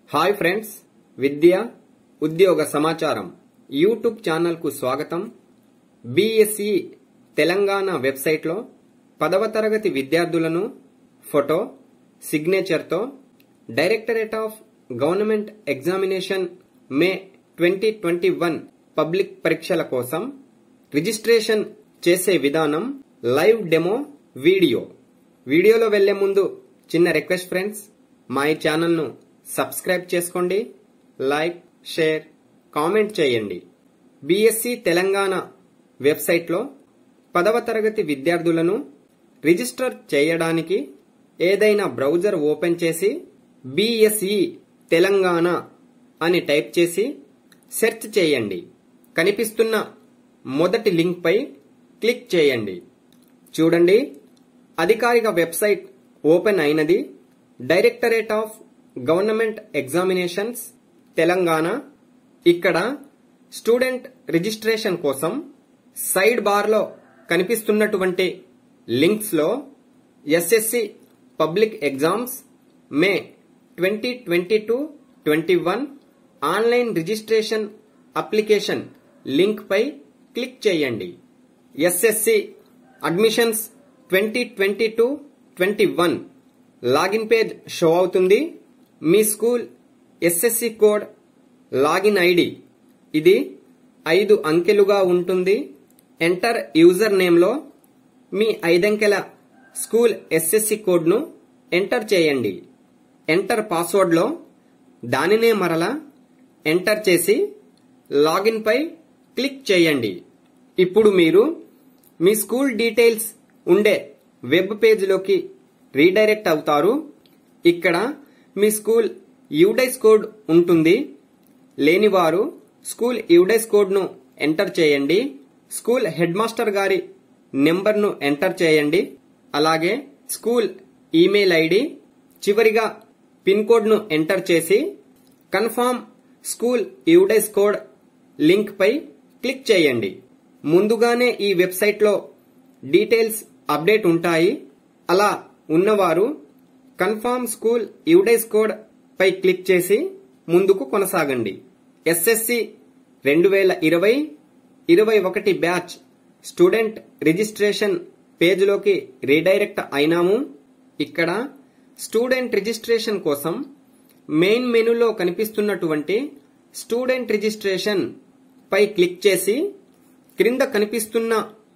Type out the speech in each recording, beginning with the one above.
hi friends విద్య ఉద్యోగ సమాచారం YouTube ఛానల్కు స్వాగతం బీఎస్ఈ తెలంగాణ వెబ్సైట్లో పదవ తరగతి విద్యార్థులను ఫోటో సిగ్నేచర్తో directorate of government examination May twenty twenty one public పరీక్షల కోసం రిజిస్ట్రేషన్ చేసే విధానం లైవ్ డెమో వీడియో వీడియోలో వెళ్లే ముందు చిన్న రిక్వెస్ట్ ఫ్రెండ్స్ మా ఈ ఛానల్ను సబ్స్క్రైబ్ చేసుకోండి లైక్ షేర్ కామెంట్ చేయండి బీఎస్సీ తెలంగాణ వెబ్సైట్లో పదవ తరగతి విద్యార్థులను రిజిస్టర్ చేయడానికి ఏదైనా బ్రౌజర్ ఓపెన్ చేసి బీఎస్ఈ తెలంగాణ అని టైప్ చేసి సెర్చ్ చేయండి కనిపిస్తున్న మొదటి లింక్పై క్లిక్ చేయండి చూడండి అధికారిక వెబ్సైట్ ఓపెన్ అయినది directorate of government examinations Telangana ఇక్కడ స్టూడెంట్ రిజిస్ట్రేషన్ కోసం సైడ్ బార్లో కనిపిస్తున్నటువంటి లింక్స్లో SSC public exams May twenty twenty two twenty one online registration application link పై క్లిక్ చేయండి SSC admissions twenty twenty two twenty one login page show అవుతుంది మీ school SSC code login ID ఇది ఐదు అంకెలుగా ఉంటుంది ఎంటర్ యూజర్ నేమ్లో మీ ఐదంకెల స్కూల్ ఎస్ఎస్సి కోడ్ను ఎంటర్ చేయండి ఎంటర్ పాస్వర్డ్లో దానినే మరలా ఎంటర్ చేసి లాగిన్ పై క్లిక్ చేయండి ఇప్పుడు మీరు మీ స్కూల్ డీటెయిల్స్ ఉండే వెబ్ పేజ్లోకి రీడైరెక్ట్ అవుతారు ఇక్కడ మీ స్కూల్ యూడైస్ కోడ్ ఉంటుంది లేనివారు స్కూల్ యూడైస్ కోడ్ను ఎంటర్ చేయండి స్కూల్ హెడ్ మాస్టర్ గారి నెంబర్ను ఎంటర్ చేయండి అలాగే స్కూల్ ఈమెయిల్ ఐడి చివరిగా పిన్ కోడ్ను ఎంటర్ చేసి confirm school UDISE code link పై క్లిక్ చేయండి ముందుగానే ఈ వెబ్సైట్లో డీటెయిల్స్ అప్డేట్ ఉంటాయి అలా ఉన్నవారు కన్ఫర్మ్ స్కూల్ యూడైస్ కోడ్ పై క్లిక్ చేసి ముందుకు కొనసాగండి ఎస్ఎస్సి రెండు వేల ఇరవై ఇరవై ఒకటి బ్యాచ్ స్టూడెంట్ రిజిస్ట్రేషన్ పేజ్లోకి రీడైరెక్ట్ అయినాము ఇక్కడ స్టూడెంట్ రిజిస్ట్రేషన్ కోసం మెయిన్ మెనూలో కనిపిస్తున్నటువంటి స్టూడెంట్ రిజిస్ట్రేషన్ పై క్లిక్ చేసి క్రింద కనిపిస్తున్న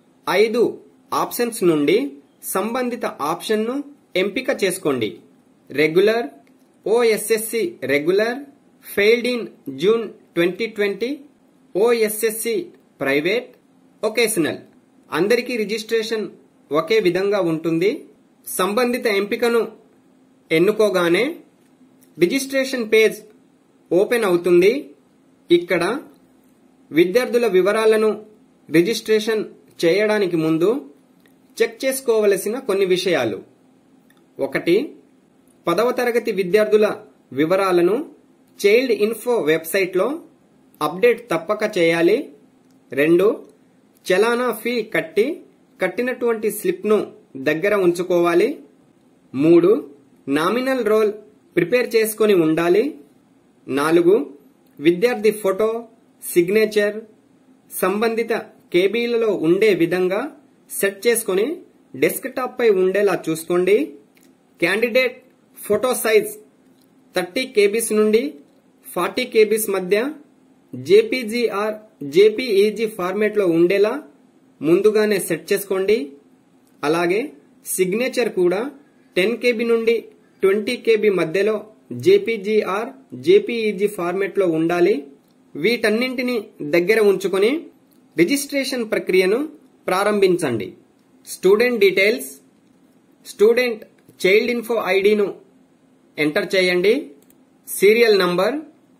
ఐదు ఆప్షన్స్ నుండి సంబంధిత ఆప్షన్ను ఎంపిక చేసుకోండి regular OSSC regular failed in June twenty twenty OSSC private vocational అందరికీ రిజిస్ట్రేషన్ ఒకే విధంగా ఉంటుంది సంబంధిత ఎంపికను ఎన్నుకోగానే రిజిస్ట్రేషన్ పేజ్ ఓపెన్ అవుతుంది ఇక్కడ విద్యార్థుల వివరాలను రిజిస్ట్రేషన్ చేయడానికి ముందు చెక్ చేసుకోవలసిన కొన్ని విషయాలు ఒకటి పదవ తరగతి విద్యార్థుల వివరాలను చైల్డ్ ఇన్ఫో వెబ్సైట్లో అప్డేట్ తప్పక చేయాలి రెండు చలానా ఫీ కట్టి కట్టినటువంటి స్లిప్ను దగ్గర ఉంచుకోవాలి మూడు నామినల్ రోల్ ప్రిపేర్ చేసుకొని ఉండాలి నాలుగు విద్యార్థి ఫోటో సిగ్నేచర్ సంబంధిత కేబీలలో ఉండే విధంగా సెట్ చేసుకుని డెస్క్టాప్ పై ఉండేలా చూసుకోండి candidate photo size thirty KBs నుండి ఫార్టీ కేబీస్ మధ్య జేపీజీఆర్ జేపీఈజీ ఫార్మేట్లో ఉండేలా ముందుగానే సెట్ చేసుకోండి అలాగే సిగ్నేచర్ కూడా టెన్ కేబీ నుండి ట్వంటీ కేబీ మధ్యలో జేపీజీఆర్ జేపీఈజీ ఫార్మేట్లో ఉండాలి వీటన్నింటిని దగ్గర ఉంచుకొని రిజిస్ట్రేషన్ ప్రక్రియను ప్రారంభించండి student details student child info ఐడిను ఎంటర్ చేయండి సీరియల్ నంబర్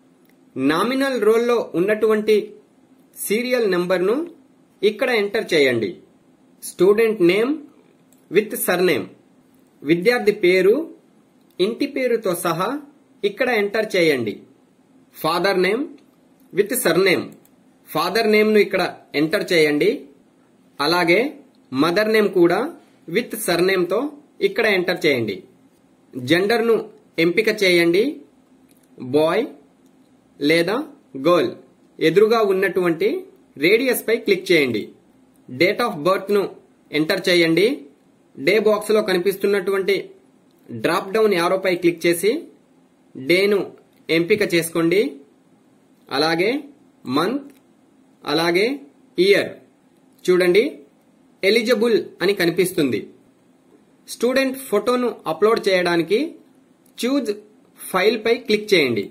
నామినల్ రోల్లో ఉన్నటువంటి సీరియల్ నంబర్ను ఇక్కడ ఎంటర్ చేయండి స్టూడెంట్ నేమ్ విత్ సర్నేమ్ విద్యార్థి పేరు ఇంటి పేరుతో సహా ఇక్కడ ఎంటర్ చేయండి father name with surname father నేమ్ను ఇక్కడ ఎంటర్ చేయండి అలాగే మదర్ నేమ్ కూడా విత్ సర్నేమ్తో ఇక్కడ ఎంటర్ చేయండి జెండర్ను ఎంపిక చేయండి బాయ్ లేదా గర్ల్ ఎదురుగా ఉన్నటువంటి రేడియస్ పై క్లిక్ చేయండి డేట్ ఆఫ్ బర్త్ ను ఎంటర్ చేయండి డే బాక్స్ లో కనిపిస్తున్నటువంటి డ్రాప్ డౌన్ యారోపై క్లిక్ చేసి డేను ఎంపిక చేసుకోండి అలాగే మంత్ అలాగే ఇయర్ చూడండి ఎలిజిబుల్ అని కనిపిస్తుంది స్టూడెంట్ ఫోటోను అప్లోడ్ చేయడానికి చూజ్ ఫైల్ పై క్లిక్ చేయండి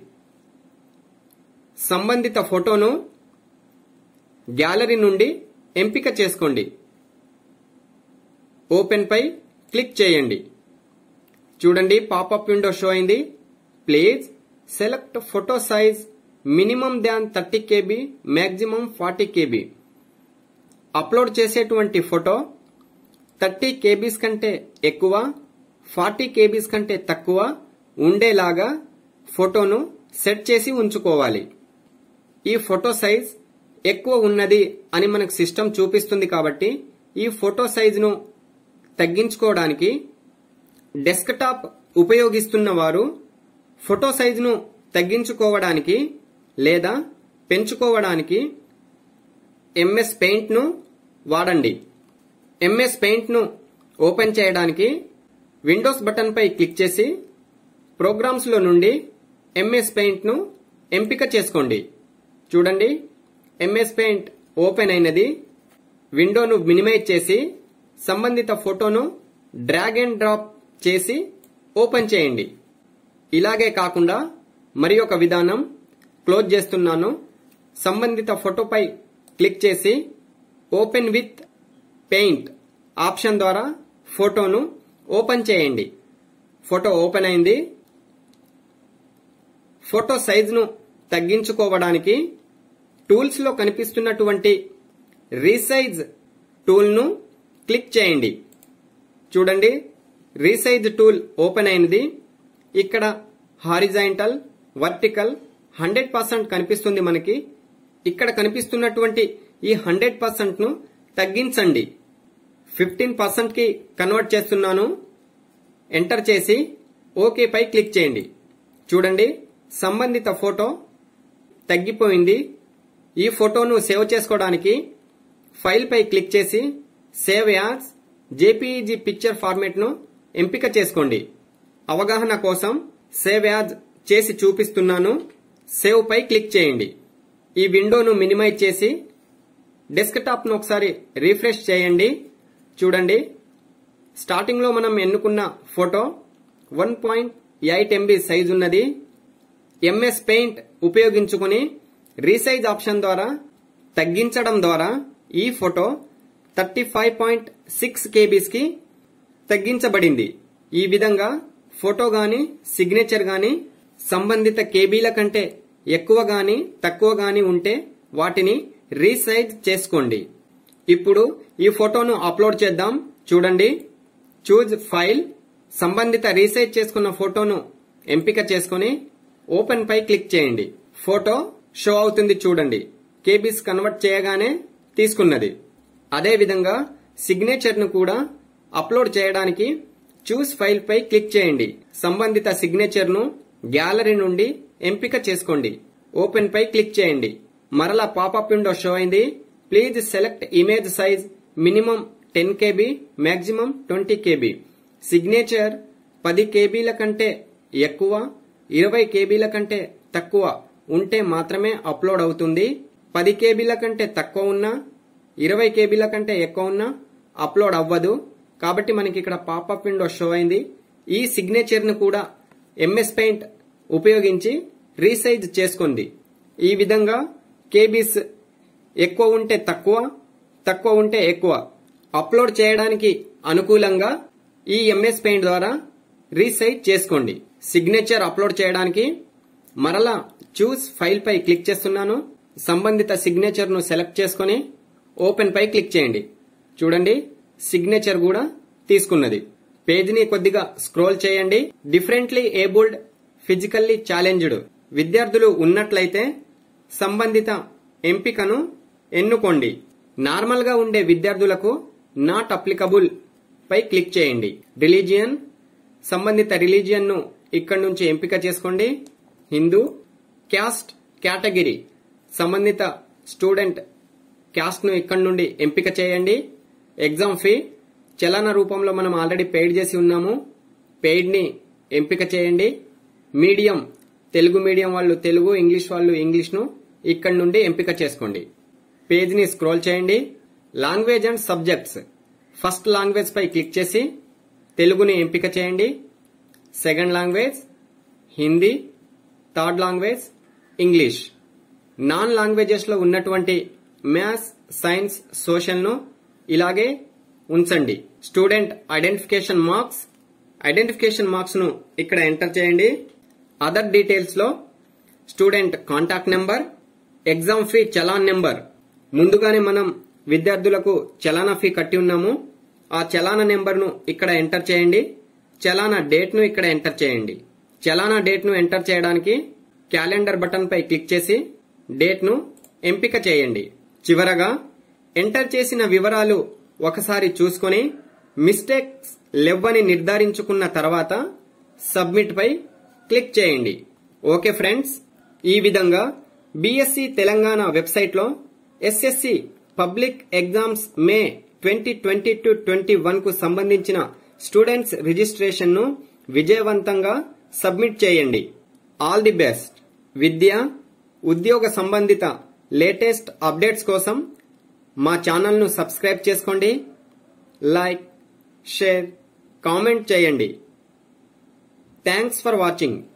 సంబంధిత ఫోటోను గ్యాలరీ నుండి ఎంపిక చేసుకోండి ఓపెన్ పై క్లిక్ చేయండి చూడండి పాపప్ విండో షో అయింది please select photo size minimum than thirty KB maximum forty KB upload చేసేటువంటి ఫోటో థర్టీ కేబీస్ కంటే ఎక్కువ ఫార్టీ కేబీస్ కంటే తక్కువ ఉండేలాగా ఫోటోను సెట్ చేసి ఉంచుకోవాలి ఈ ఫోటో సైజ్ ఎక్కువ ఉన్నది అని మనకు సిస్టమ్ చూపిస్తుంది కాబట్టి ఈ ఫోటో సైజును తగ్గించుకోవడానికి డెస్క్టాప్ ఉపయోగిస్తున్న వారు ఫోటో సైజును తగ్గించుకోవడానికి లేదా పెంచుకోవడానికి ఎంఎస్ పెయింట్ను వాడండి ఎంఎస్ పెయింట్ను ఓపెన్ చేయడానికి విండోస్ బటన్పై క్లిక్ చేసి ప్రోగ్రామ్స్లో నుండి ఎంఎస్ పెయింట్ను ఎంపిక చేసుకోండి చూడండి ఎంఎస్ పెయింట్ ఓపెన్ అయినది విండోను మినిమైజ్ చేసి సంబంధిత ఫోటోను డ్రాగ్ అండ్ డ్రాప్ చేసి ఓపెన్ చేయండి ఇలాగే కాకుండా మరి ఒక విధానం క్లోజ్ చేస్తున్నాను సంబంధిత ఫోటోపై క్లిక్ చేసి ఓపెన్ విత్ పెయింట్ ఆప్షన్ ద్వారా ఫోటోను ఓపెన్ చేయండి ఫోటో ఓపెన్ అయింది ఫోటో సైజును తగ్గించుకోవడానికి టూల్స్ లో కనిపిస్తున్నటువంటి రీసైజ్ టూల్ను క్లిక్ చేయండి చూడండి రీసైజ్ టూల్ ఓపెన్ అయినది ఇక్కడ హారిజాంటల్ వర్టికల్ హండ్రెడ్ పర్సెంట్ కనిపిస్తుంది మనకి ఇక్కడ కనిపిస్తున్నటువంటి ఈ హండ్రెడ్ పర్సెంట్ ను తగ్గించండి ఫిఫ్టీన్ పర్సెంట్ కి కన్వర్ట్ చేస్తున్నాను ఎంటర్ చేసి ఓకే పై క్లిక్ చేయండి చూడండి సంబంధిత ఫోటో తగ్గిపోయింది ఈ ఫోటోను సేవ్ చేసుకోవడానికి ఫైల్ పై క్లిక్ చేసి save as JPEG picture format ను ఎంపిక చేసుకోండి అవగాహన కోసం సేవ్ యాజ్ చేసి చూపిస్తున్నాను సేవ్ పై క్లిక్ చేయండి ఈ విండోను మినిమైజ్ చేసి డెస్క్టాప్ ను ఒకసారి రీఫ్రెష్ చేయండి చూడండి స్టార్టింగ్ లో మనం ఎన్నుకున్న photo one point eight MB size ఉన్నది ఎంఎస్ పెయింట్ ఉపయోగించుకుని రీసైజ్ ఆప్షన్ ద్వారా తగ్గించడం ద్వారా ఈ photo thirty five point six KBs కి తగ్గించబడింది ఈ విధంగా ఫోటో గాని సిగ్నేచర్ గాని సంబంధిత కేబీల కంటే ఎక్కువ గాని తక్కువ గాని ఉంటే వాటిని రీసైజ్ చేసుకోండి ఇప్పుడు ఈ ఫోటోను అప్లోడ్ చేద్దాం చూడండి చూజ్ ఫైల్ సంబంధిత రీసైజ్ చేసుకున్న ఫోటోను ఎంపిక చేసుకుని ఓపెన్ పై క్లిక్ చేయండి ఫోటో షో అవుతుంది చూడండి కేబీస్ కన్వర్ట్ చేయగానే తీసుకున్నది అదే విధంగా సిగ్నేచర్ ను కూడా అప్లోడ్ చేయడానికి చూస్ ఫైల్ పై క్లిక్ చేయండి సంబంధిత సిగ్నేచర్ ను గ్యాలరీ నుండి ఎంపిక చేసుకోండి ఓపెన్ పై క్లిక్ చేయండి మరలా పాపప్ విండో షో అయింది please select image size minimum ten KB maximum twenty KB signature పది కేబీల కంటే ఎక్కువ ఇరవై కేబీల కంటే తక్కువ ఉంటే మాత్రమే అప్లోడ్ అవుతుంది పది కేబీల కంటే తక్కువ ఉన్నా ఇరవై కేబీల కంటే ఎక్కువ ఉన్నా అప్లోడ్ అవ్వదు కాబట్టి మనకి ఇక్కడ పాపప్ విండో షో అయింది ఈ సిగ్నేచర్ ను కూడా ఎంఎస్ పెయింట్ ఉపయోగించి రీసైజ్ చేసుకోండి ఈ విధంగా కేబీస్ ఎక్కువ ఉంటే తక్కువ తక్కువ ఉంటే ఎక్కువ అప్లోడ్ చేయడానికి అనుకూలంగా ఈ ఎంఎస్ పెయింట్ ద్వారా రీసైజ్ చేసుకోండి సిగ్నేచర్ అప్లోడ్ చేయడానికి మరలా చూస్ ఫైల్ పై క్లిక్ చేస్తున్నాను సంబంధిత సిగ్నేచర్ ను సెలెక్ట్ చేసుకుని ఓపెన్ పై క్లిక్ చేయండి చూడండి సిగ్నేచర్ కూడా తీసుకున్నది పేజీని కొద్దిగా స్క్రోల్ చేయండి డిఫరెంట్లీ ఏబుల్డ్ ఫిజికల్లీ ఛాలెంజ్డ్ విద్యార్థులు ఉన్నట్లయితే సంబంధిత ఎంపికను ఎన్నుకోండి నార్మల్ గా ఉండే విద్యార్థులకు నాట్ అప్లికబుల్ పై క్లిక్ చేయండి రిలీజియన్ సంబంధిత రిలీజియన్ ను ఇక్కడ నుంచి ఎంపిక చేసుకోండి హిందూ క్యాస్ట్ కేటగిరీ సంబంధిత స్టూడెంట్ క్యాస్ట్ ను ఇక్కడ నుండి ఎంపిక చేయండి ఎగ్జామ్ ఫీ చలన రూపంలో మనం ఆల్రెడీ పెయిడ్ చేసి ఉన్నాము పెయిడ్ ని ఎంపిక చేయండి మీడియం తెలుగు మీడియం వాళ్ళు తెలుగు ఇంగ్లీష్ వాళ్ళు ఇంగ్లీష్ ను ఇక్కడ నుండి ఎంపిక చేసుకోండి పేజ్ ని స్క్రోల్ చేయండి language and subjects first language పై క్లిక్ చేసి తెలుగుని ఎంపిక చేయండి second language Hindi third language English non languages లో ఉన్నటువంటి మ్యాథ్స్ సైన్స్ సోషల్ ను ఇలాగే ఉంచండి student identification marks identification marks ను ఇక్కడ ఎంటర్ చేయండి అదర్ డీటెయిల్స్ లో student contact number exam fee challan number ముందుగానే మనం విద్యార్థులకు చలానా ఫీ కట్టి ఉన్నాము ఆ చలానా నెంబర్ ను ఇక్కడ ఎంటర్ చేయండి చలానా డేట్ ను ఇక్కడ ఎంటర్ చేయండి చలానా డేట్ ను ఎంటర్ చేయడానికి క్యాలెండర్ బటన్ పై క్లిక్ చేసి డేట్ ను ఎంపిక చేయండి చివరగా ఎంటర్ చేసిన వివరాలు ఒకసారి చూసుకొని మిస్టేక్స్ లేవని నిర్ధారించుకున్న తర్వాత సబ్మిట్ పై క్లిక్ చేయండి ఓకే ఫ్రెండ్స్ ఈ విధంగా బీఎస్సీ తెలంగాణ వెబ్సైట్లో SSC public exams May twenty twenty to twenty one కు సంబంధించిన స్టూడెంట్స్ రిజిస్ట్రేషన్ ను విజయవంతంగా సబ్మిట్ చేయండి ఆల్ ది బెస్ట్ విద్య ఉద్యోగ సంబంధిత లేటెస్ట్ అప్డేట్స్ కోసం మా ఛానల్ను సబ్స్క్రైబ్ చేసుకోండి లైక్ షేర్ కామెంట్ చేయండి థ్యాంక్స్ ఫర్ వాచింగ్